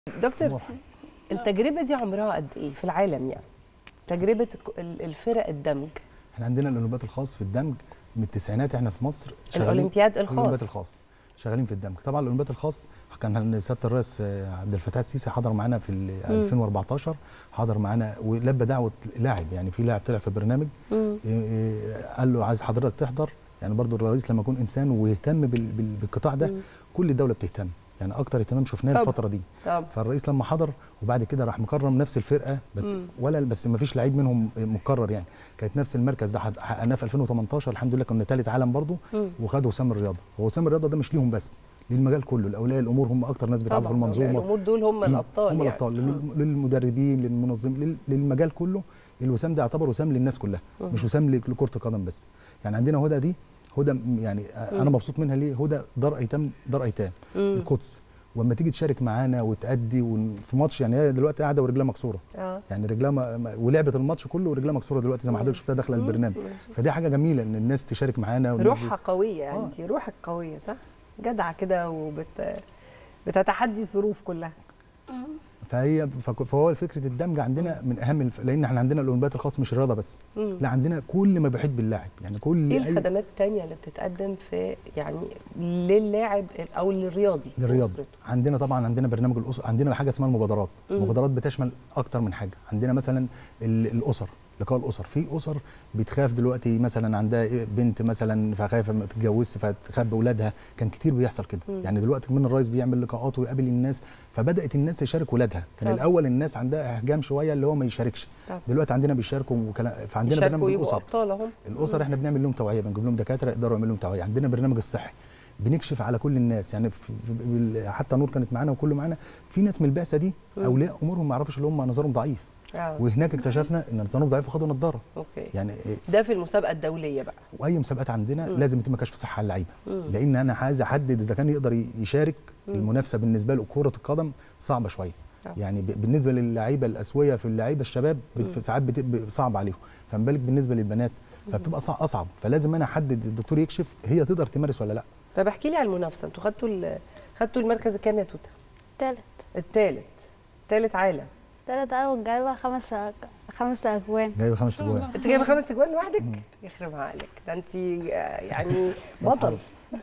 دكتور مرحب. التجربه دي عمرها قد ايه في العالم يعني تجربه الك- ال- الفرق الدمج احنا عندنا الاولمبياد الخاص في الدمج من التسعينات احنا في مصر الاولمبياد الاولمبياد الخاص الخاص شغالين في الدمج طبعا الاولمبياد الخاص كان سياده الرئيس آه، عبد الفتاح السيسي حضر معانا في ال 2014 حضر معانا ولبى دعوه لاعب يعني في لاعب طلع في برنامج مم. إيه، إيه، قال له عايز حضرتك تحضر يعني برضو الرئيس لما يكون انسان ويهتم بال- بال- بالقطاع ده مم. كل الدوله بتهتم يعني اكتر اهتمام شفناه طبعا. الفتره دي طب فالرئيس لما حضر وبعد كده راح مكرم نفس الفرقه بس مم. ولا بس ما فيش لعيب منهم مكرر يعني كانت نفس المركز ده حد- حققناه في 2018 الحمد لله كنا ثالث عالم برضو مم. وخد وسام الرياضه هو وسام الرياضه ده مش ليهم بس للمجال كله الاولياء الامور هم اكتر ناس بيتعبوا في طبعا المنظومه الامور دول هم الابطال هم يعني. الابطال مم. لل- للمدربين للمنظمين لل- للمجال كله الوسام ده يعتبر وسام للناس كلها مم. مش وسام ل- لكره القدم بس يعني عندنا هدى دي هدى م- يعني انا مبسوط منها ليه هدى دار ايتام دار ايتام مم. القدس واما تيجي تشارك معانا وتأدي ون- في ماتش يعني هي دلوقتي قاعده ورجلها مكسوره اه يعني رجلها ما- ما- ولعبت الماتش كله ورجلها مكسوره دلوقتي زي ما حضرتك شفتها داخله مم. البرنامج مم. فدي حاجه جميله ان الناس تشارك معانا والناس دي- روحها قويه آه. انت روحك قويه صح جدعه كده وبت بتتحدي الظروف كلها فهي فك- فهو فكره الدمج عندنا من اهم الف... لان احنا عندنا الاولمبياد الخاص مش رياضه بس مم. لا عندنا كل ما بيحب اللاعب يعني كل ايه أي- الخدمات التانية اللي بتتقدم في يعني للاعب او للرياضي للرياضه وأسرته؟ عندنا طبعا عندنا برنامج الاسر عندنا حاجه اسمها المبادرات مم. المبادرات بتشمل اكتر من حاجه عندنا مثلا ال- الاسر لقاء الاسر في اسر بتخاف دلوقتي مثلا عندها إيه بنت مثلا فخايفه ما تتجوزش فتخاف باولادها كان كتير بيحصل كده مم. يعني دلوقتي من الرئيس بيعمل لقاءات ويقابل الناس فبدات الناس تشارك ولادها كان طبعا. الاول الناس عندها احجام شويه اللي هو ما يشاركش طبعا. دلوقتي عندنا بيشاركوا وكلا... فعندنا يشاركوا برنامج يبقوا الاسر ابطال اهم الاسر احنا بنعمل لهم توعيه بنجيب لهم دكاتره يقدروا يعملوا لهم توعيه عندنا برنامج الصحي بنكشف على كل الناس يعني في في- حتى نور كانت معانا وكله معانا في ناس من البعثه دي مم. اولياء امورهم ما يعرفوش اللي هم نظرهم ضعيف اه وهناك اكتشفنا ان نظرهم ضعيف وخدوا نظاره اوكي يعني إيه، ده في المسابقه الدوليه بقى واي مسابقات عندنا مم. لازم يتم كشف صحه على اللعيبه مم. لان انا عايز احدد اذا كان يقدر يشارك في مم. المنافسه بالنسبه له كره القدم صعبه شويه آه. يعني ب- بالنسبه للعيبه الاسويه في اللعيبه الشباب بت- مم. ساعات بتبقى صعب عليهم فما بالك بالنسبه للبنات فبتبقى صع- اصعب فلازم انا احدد الدكتور يكشف هي تقدر تمارس ولا لا طب احكي لي على المنافسه انتوا خدتوا ال- خدتوا المركز الكام يا توته تالت الثالث ثالث عالم تالت أول جايبة خمس خمس أجوان جايبه خمس اجوان انت جايبه خمس اجوان لوحدك يخرب عقلك ده انت آه، يعني بطل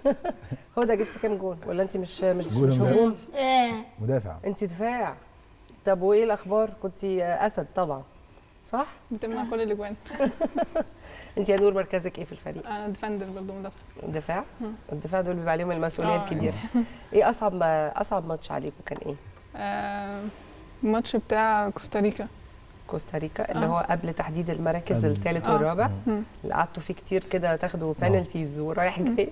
هدى جبت كام جون ولا انت مش مش جون مش ولا- هجوم مدافع انت دفاع طب وايه الاخبار كنت اسد طبعا صح بتمنع كل الاجوان انت يا نور مركزك ايه في الفريق انا ديفندر برضه مدافع دفاع مم. الدفاع دول بيبقى عليهم المسؤوليه آه. الكبيره ايه اصعب ما اصعب ماتش عليكم كان ايه آه، الماتش بتاع كوستاريكا كوستاريكا اللي آه. هو قبل تحديد المراكز قبل. الثالث آه. والرابع مم. اللي قعدتوا فيه كتير كده تاخدوا بنالتيز ورايح جاي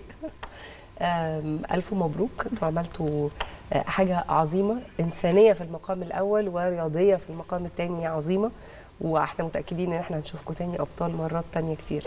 آم، ألف مبروك انتوا عملتوا آه، حاجة عظيمة إنسانية في المقام الأول ورياضية في المقام الثاني عظيمة واحنا متأكدين إن احنا هنشوفكم تاني أبطال مرات تانية كتير